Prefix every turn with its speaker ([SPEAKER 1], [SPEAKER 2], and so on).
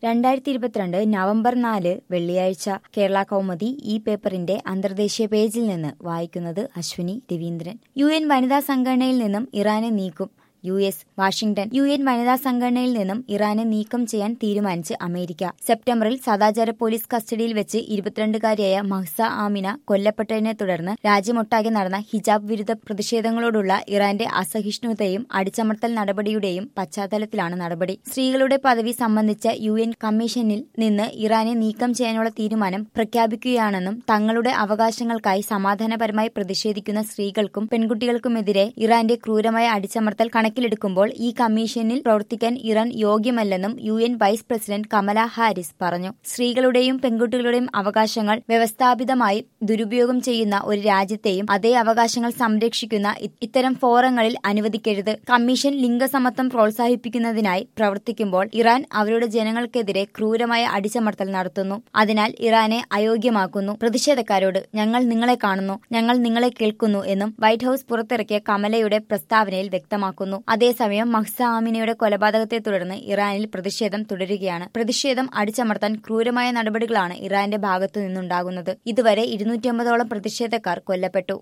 [SPEAKER 1] രണ്ടായിരത്തി ഇരുപത്തിരണ്ട് നവംബർ നാല് വെള്ളിയാഴ്ച കേരള കൗമുദി ഈ പേപ്പറിന്റെ അന്തർദേശീയ പേജിൽ നിന്ന് വായിക്കുന്നത് അശ്വിനി രവീന്ദ്രൻ യു എൻ വനിതാ സംഘടനയിൽ നിന്നും ഇറാനെ നീക്കും U S Washington U N വനിതാ സംഘടനയിൽ നിന്നും ഇറാനെ നീക്കം ചെയ്യാൻ തീരുമാനിച്ച് അമേരിക്ക സെപ്റ്റംബറിൽ സദാചാര പോലീസ് കസ്റ്റഡിയിൽ വെച്ച് ഇരുപത്തിരണ്ടുകാരിയായ മഹ്സ ആമിന കൊല്ലപ്പെട്ടതിനെ തുടർന്ന് രാജ്യമൊട്ടാകെ നടന്ന ഹിജാബ് വിരുദ്ധ പ്രതിഷേധങ്ങളോടുള്ള ഇറാന്റെ അസഹിഷ്ണുതയും അടിച്ചമർത്തൽ നടപടിയുടെയും പശ്ചാത്തലത്തിലാണ് നടപടി സ്ത്രീകളുടെ പദവി സംബന്ധിച്ച യു എൻ കമ്മീഷനിൽ നിന്ന് ഇറാനെ നീക്കം ചെയ്യാനുള്ള തീരുമാനം പ്രഖ്യാപിക്കുകയാണെന്നും തങ്ങളുടെ അവകാശങ്ങൾക്കായി സമാധാനപരമായി പ്രതിഷേധിക്കുന്ന സ്ത്രീകൾക്കും പെൺകുട്ടികൾക്കുമെതിരെ ഇറാന്റെ ക്രൂരമായ അടിച്ചമർത്തൽ കണക്കിലെടുക്കുമ്പോൾ ഈ കമ്മീഷനിൽ പ്രവർത്തിക്കാൻ ഇറാൻ യോഗ്യമല്ലെന്നും U N vice president Kamala Harris പറഞ്ഞു സ്ത്രീകളുടെയും പെൺകുട്ടികളുടെയും അവകാശങ്ങൾ വ്യവസ്ഥാപിതമായി ദുരുപയോഗം ചെയ്യുന്ന ഒരു രാജ്യത്തെയും അതേ അവകാശങ്ങൾ സംരക്ഷിക്കുന്ന ഇ- ഇത്തരം ഫോറങ്ങളിൽ അനുവദിക്കരുത് കമ്മീഷൻ ലിംഗസമത്വം പ്രോത്സാഹിപ്പിക്കുന്നതിനായി പ്രവർത്തിക്കുമ്പോൾ ഇറാൻ അവരുടെ ജനങ്ങൾക്കെതിരെ ക്രൂരമായ അടിച്ചമർത്തൽ നടത്തുന്നു അതിനാൽ ഇറാനെ അയോഗ്യമാക്കുന്നു പ്രതിഷേധക്കാരോട് ഞങ്ങൾ നിങ്ങളെ കാണുന്നു ഞങ്ങൾ നിങ്ങളെ കേൾക്കുന്നു എന്നും വൈറ്റ് ഹൌസ് പുറത്തിറക്കിയ കമലയുടെ പ്രസ്താവനയിൽ വ്യക്തമാക്കുന്നു അതേസമയം മഹ്സ ആമിനയുടെ കൊലപാതകത്തെ തുടർന്ന് ഇറാനിൽ പ്രതിഷേധം തുടരുകയാണ് പ്രതിഷേധം അടിച്ചമർത്താൻ ക്രൂരമായ നടപടികളാണ് ഇറാന്റെ ഭാഗത്തു നിന്നുണ്ടാകുന്നത് ഇതുവരെ ഇരുന്നൂറ്റിയമ്പതോളം പ്രതിഷേധക്കാർ കൊല്ലപ്പെട്ടു